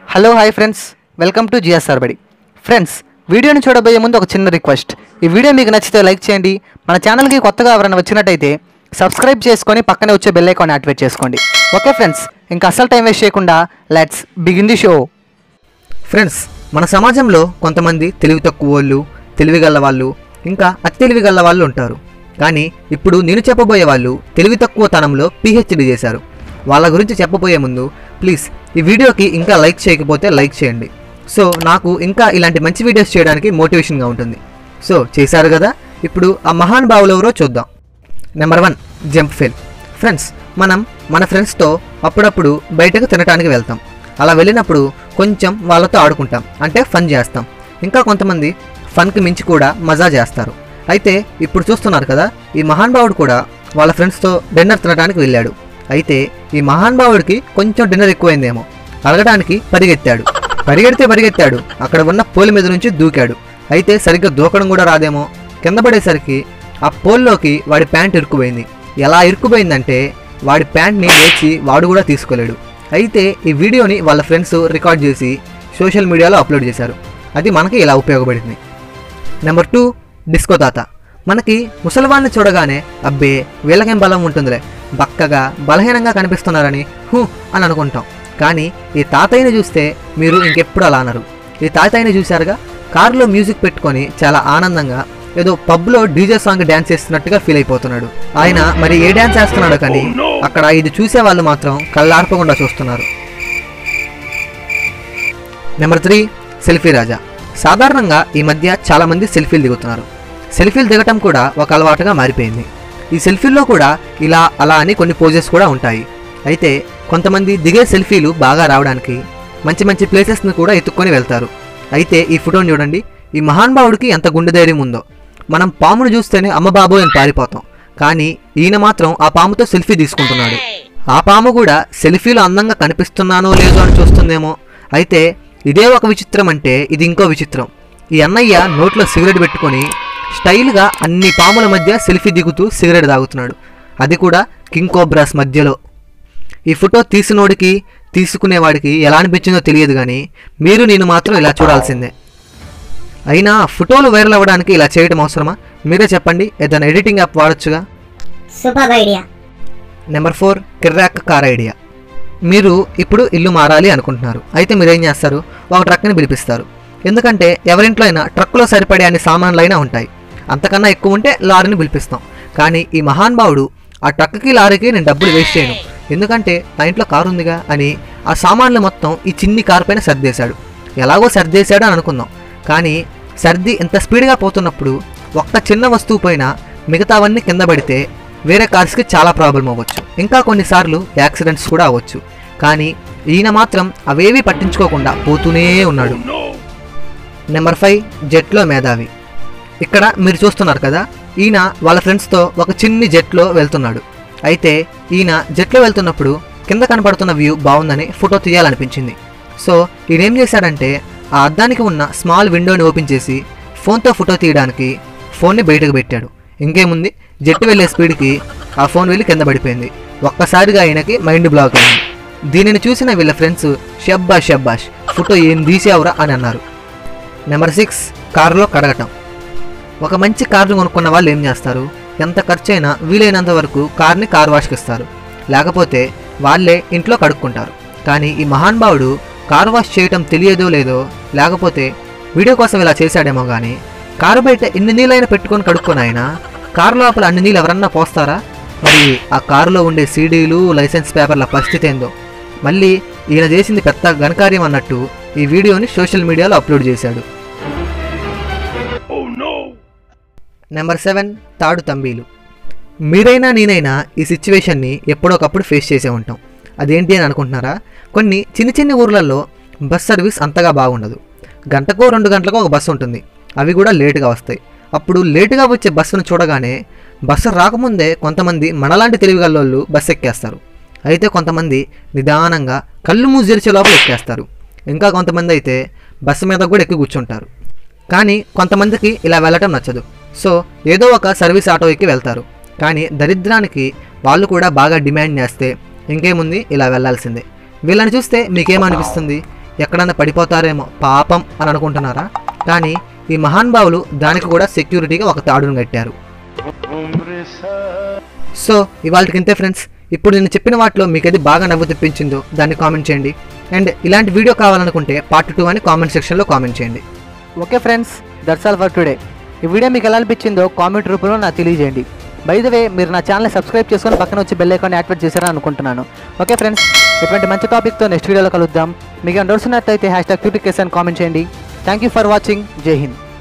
hello hi friends welcome to GSR Badi friends వీడియోని చూడబోయే ముందు ఒక చిన్న రిక్వెస్ట్ ఈ వీడియో మీకు నచ్చితే లైక్ చేయండి మన ఛానల్కి కొత్తగా ఎవరైనా వచ్చినట్టయితే సబ్స్క్రైబ్ చేసుకొని పక్కనే వచ్చే బెల్ ఐకాన్ యాక్టివేట్ చేసుకోండి ఓకే ఫ్రెండ్స్ ఇంకా అస్సలు టైం వేస్ట్ చేయకుండా let's begin the show friends మన సమాజంలో కొంతమంది తెలివి తక్కువ వాళ్ళు తెలివిగల వాళ్ళు ఇంకా అతి తెలివిగల వాళ్ళు ఉంటారు కానీ ఇప్పుడు నేను చెప్పబోయే వాళ్ళు తెలివి తక్కువ తనంలో పిహెచ్డి చేశారు వాళ్ళ గురించి చెప్పబోయే ముందు ప్లీజ్ ఈ వీడియోకి ఇంకా లైక్ చేయకపోతే లైక్ చేయండి సో నాకు ఇంకా ఇలాంటి మంచి వీడియోస్ చేయడానికి మోటివేషన్గా ఉంటుంది సో చేశారు కదా ఇప్పుడు ఆ మహాన్ భావులు ఎవరో చూద్దాం number one jump fail friends మనం మన ఫ్రెండ్స్తో అప్పుడప్పుడు బయటకు తినడానికి వెళ్తాం అలా వెళ్ళినప్పుడు కొంచెం వాళ్ళతో ఆడుకుంటాం అంటే ఫన్ చేస్తాం ఇంకా కొంతమంది ఫన్కి మించి కూడా మజా చేస్తారు అయితే ఇప్పుడు చూస్తున్నారు కదా ఈ మహానుభావుడు కూడా వాళ్ళ ఫ్రెండ్స్తో డిన్నర్ తినడానికి వెళ్ళాడు అయితే ఈ మహానుభావుడికి కొంచెం డిన్నర్ ఎక్కువైందేమో అడగడానికి పరిగెత్తాడు పరిగెడితే పరిగెత్తాడు అక్కడ ఉన్న పోల్ మీద నుంచి దూకాడు అయితే సరిగ్గా దూకడం కూడా రాదేమో కింద పడేసరికి ఆ పోల్లోకి వాడి ప్యాంట్ ఇరుక్కుపోయింది ఎలా ఇరుక్కుపోయిందంటే వాడి ప్యాంట్ని లేచి వాడు కూడా తీసుకోలేడు అయితే ఈ వీడియోని వాళ్ళ ఫ్రెండ్స్ రికార్డ్ చేసి సోషల్ మీడియాలో అప్లోడ్ చేశారు అది మనకి ఇలా ఉపయోగపడింది నెంబర్ టూ డిస్కో తాత మనకి ముసలివాడిని చూడగానే అబ్బే వీళ్ళకేం బలం ఉంటుందిలే బక్కగా బలహీనంగా కనిపిస్తున్నారని హూ అని అనుకుంటాం కానీ ఈ తాతయ్యని చూస్తే మీరు ఇంకెప్పుడు అలా అనరు ఈ తాతయ్యని చూశారుగా కారులో మ్యూజిక్ పెట్టుకొని చాలా ఆనందంగా ఏదో పబ్లో డీజే సాంగ్ డ్యాన్స్ చేస్తున్నట్టుగా ఫీల్ అయిపోతున్నాడు ఆయన మరి ఏ డ్యాన్స్ చేస్తున్నాడో కానీ అక్కడ ఇది చూసే వాళ్ళు మాత్రం కళ్ళార్పకుండా చూస్తున్నారు నెంబర్ త్రీ సెల్ఫీ రాజా సాధారణంగా ఈ మధ్య చాలామంది సెల్ఫీలు దిగుతున్నారు సెల్ఫీలు దిగటం కూడా ఒక అలవాటుగా మారిపోయింది ఈ సెల్ఫీల్లో కూడా ఇలా అలా అని కొన్ని పోజెస్ కూడా ఉంటాయి అయితే కొంతమంది దిగే సెల్ఫీలు బాగా రావడానికి మంచి మంచి ప్లేసెస్ని కూడా ఎత్తుక్కొని వెళ్తారు అయితే ఈ ఫోటోని చూడండి ఈ మహానుభావుడికి ఎంత గుండె ధైర్యం ఉందో మనం పామును చూస్తేనే అమ్మ బాబోయ్ అని పారిపోతాం కానీ ఈయన మాత్రం ఆ పాముతో సెల్ఫీ తీసుకుంటున్నాడు ఆ పాము కూడా సెల్ఫీలో అందంగా కనిపిస్తున్నానో లేదో అని చూస్తుందేమో అయితే ఇదే ఒక విచిత్రం అంటే ఇది ఇంకో విచిత్రం ఈ అన్నయ్య నోట్లో సిగరెట్ పెట్టుకొని స్టైల్గా అన్ని పాముల మధ్య సెల్ఫీ దిగుతూ సిగరెట్ తాగుతున్నాడు అది కూడా కింగ్ కోబ్రాస్ మధ్యలో ఈ ఫోటో తీసినోడికి తీసుకునేవాడికి ఎలా అనిపించిందో తెలియదు కానీ మీరు నేను మాత్రం ఇలా చూడాల్సిందే అయినా ఫోటోలు వైరల్ అవ్వడానికి ఇలా చేయడం అవసరమా మీరే చెప్పండి ఏదైనా ఎడిటింగ్ యాప్ వాడొచ్చుగా సూపర్ ఐడియా నెంబర్ ఫోర్ కిర్రాక్ కార్ ఐడియా మీరు ఇప్పుడు ఇల్లు మారాలి అనుకుంటున్నారు అయితే మీరు ఏం చేస్తారు ఒక ట్రక్ని పిలిపిస్తారు ఎందుకంటే ఎవరింట్లో అయినా ట్రక్లో సరిపడే అన్ని సామాన్లు అయినా ఉంటాయి అంతకన్నా ఎక్కువ ఉంటే లారీని పిలిపిస్తాం కానీ ఈ మహానుభావుడు ఆ ట్రక్కి లారీకి నేను డబ్బులు వేస్ట్ చేయను ఎందుకంటే నా ఇంట్లో కారు ఉందిగా అని ఆ సామాన్లు మొత్తం ఈ చిన్ని కారు పైన సర్దేశాడు ఎలాగో సర్దేశాడు అని అనుకుందాం కానీ సర్ది ఎంత స్పీడ్గా పోతున్నప్పుడు ఒక్క చిన్న వస్తువు పైన మిగతావన్నీ కింద పడితే వేరే కార్స్కి చాలా ప్రాబ్లం అవ్వచ్చు ఇంకా కొన్నిసార్లు యాక్సిడెంట్స్ కూడా అవ్వచ్చు కానీ ఈయన మాత్రం అవేవీ పట్టించుకోకుండా పోతూనే ఉన్నాడు నెంబర్ ఫైవ్ జెట్లో మేధావి ఇక్కడ మీరు చూస్తున్నారు కదా ఈయన వాళ్ళ ఫ్రెండ్స్తో ఒక చిన్ని జెట్లో వెళ్తున్నాడు అయితే ఈయన జెట్లో వెళ్తున్నప్పుడు కింద కనపడుతున్న వ్యూ బాగుందని ఫోటో తీయాలనిపించింది సో ఈయన ఏం చేశాడంటే ఆ అద్దానికి ఉన్న స్మాల్ విండోని ఓపెన్ చేసి ఫోన్తో ఫోటో తీయడానికి ఫోన్ని బయటకు పెట్టాడు ఇంకేముంది జెట్టు వెళ్ళే స్పీడ్కి ఆ ఫోన్ వెళ్ళి కింద పడిపోయింది ఒక్కసారిగా ఆయనకి మైండ్ బ్లాక్ అయింది దీనిని చూసిన వీళ్ళ ఫ్రెండ్స్ షబ్బాష్ షబ్బాష్ ఫోటో ఏం తీసావురా అని అన్నారు నెంబర్ సిక్స్ కారులో కడగటం ఒక మంచి కార్ను కొనుక్కున్న వాళ్ళు ఏం చేస్తారు ఎంత ఖర్చు అయినా వీలైనంత వరకు కార్ని కార్ వాష్కి ఇస్తారు లేకపోతే వాళ్ళే ఇంట్లో కడుక్కుంటారు కానీ ఈ మహానుభావుడు కార్ వాష్ చేయటం తెలియదో లేదో లేకపోతే వీడియో కోసం ఇలా చేశాడేమో కానీ కారు బయట ఎన్ని నీళ్ళైనా పెట్టుకొని కడుక్కొని ఆయన కారు లోపల అన్ని నీళ్ళు ఎవరన్నా పోస్తారా మరి ఆ కారులో ఉండే సీడీలు లైసెన్స్ పేపర్ల పరిస్థితి ఏందో మళ్ళీ ఈయన చేసింది పెద్ద ఘనకార్యం అన్నట్టు ఈ వీడియోని సోషల్ మీడియాలో అప్లోడ్ చేశాడు నెంబర్ సెవెన్ తాడు తంబీలు మీరైనా నేనైనా ఈ సిచ్యువేషన్ని ఎప్పుడోకప్పుడు ఫేస్ చేసే ఉంటాం అదేంటి అని అనుకుంటున్నారా కొన్ని చిన్న చిన్న ఊర్లలో బస్ సర్వీస్ అంతగా బాగుండదు గంటకో రెండు గంటలకో ఒక బస్సు ఉంటుంది అవి కూడా లేటుగా వస్తాయి అప్పుడు లేటుగా వచ్చే బస్సును చూడగానే బస్సు రాకముందే కొంతమంది మనలాంటి తెలివిగల్లోళ్ళు బస్సు ఎక్కేస్తారు అయితే కొంతమంది నిదానంగా కళ్ళు మూసిరిచే లోపల ఎక్కేస్తారు ఇంకా కొంతమంది అయితే బస్సు మీద కూడా ఎక్కి కూర్చుంటారు కానీ కొంతమందికి ఇలా వెళ్ళటం నచ్చదు సో ఏదో ఒక సర్వీస్ ఆటో ఎక్కి వెళ్తారు కానీ దరిద్రానికి వాళ్ళు కూడా బాగా డిమాండ్ చేస్తే ఇంకేముంది ఇలా వెళ్ళాల్సిందే వీళ్ళని చూస్తే మీకేమనిపిస్తుంది ఎక్కడన్నా పడిపోతారేమో పాపం అని అనుకుంటున్నారా కానీ ఈ మహానుభావులు దానికి కూడా సెక్యూరిటీగా ఒక తాడును కట్టారు సో ఇవాళకి ఇంతే ఫ్రెండ్స్ ఇప్పుడు నేను చెప్పిన వాటిలో మీకు అది బాగా నవ్వు తెప్పించిందో దాన్ని కామెంట్ చేయండి అండ్ ఇలాంటి వీడియో కావాలనుకుంటే పార్ట్ టూ అని కామెంట్ సెక్షన్లో కామెంట్ చేయండి okay friends that's all for today ఈ వీడియో మీకు ఎలా అనిపించిందో కామెంట్ రూపంలో నాకు తెలియజేయండి బై ద వే మీరు నా ఛానల్ సబ్స్క్రైబ్ చేసుకొని పక్కన వచ్చి బెల్ ఐకాన్ యాక్టివేట్ చేశారని అనుకుంటున్నాను ఓకే ఫ్రెండ్స్ ఇటువంటి మంచి టాపిక్తో నెక్స్ట్ వీడియోలో కలుద్దాం మీకు డౌట్స్ ఉన్నట్లయితే హ్యాష్ ట్యాగ్ క్యూటికేస్ అని కామెంట్ చేయండి థ్యాంక్ యూ ఫర్ వాచింగ్ జై హింద్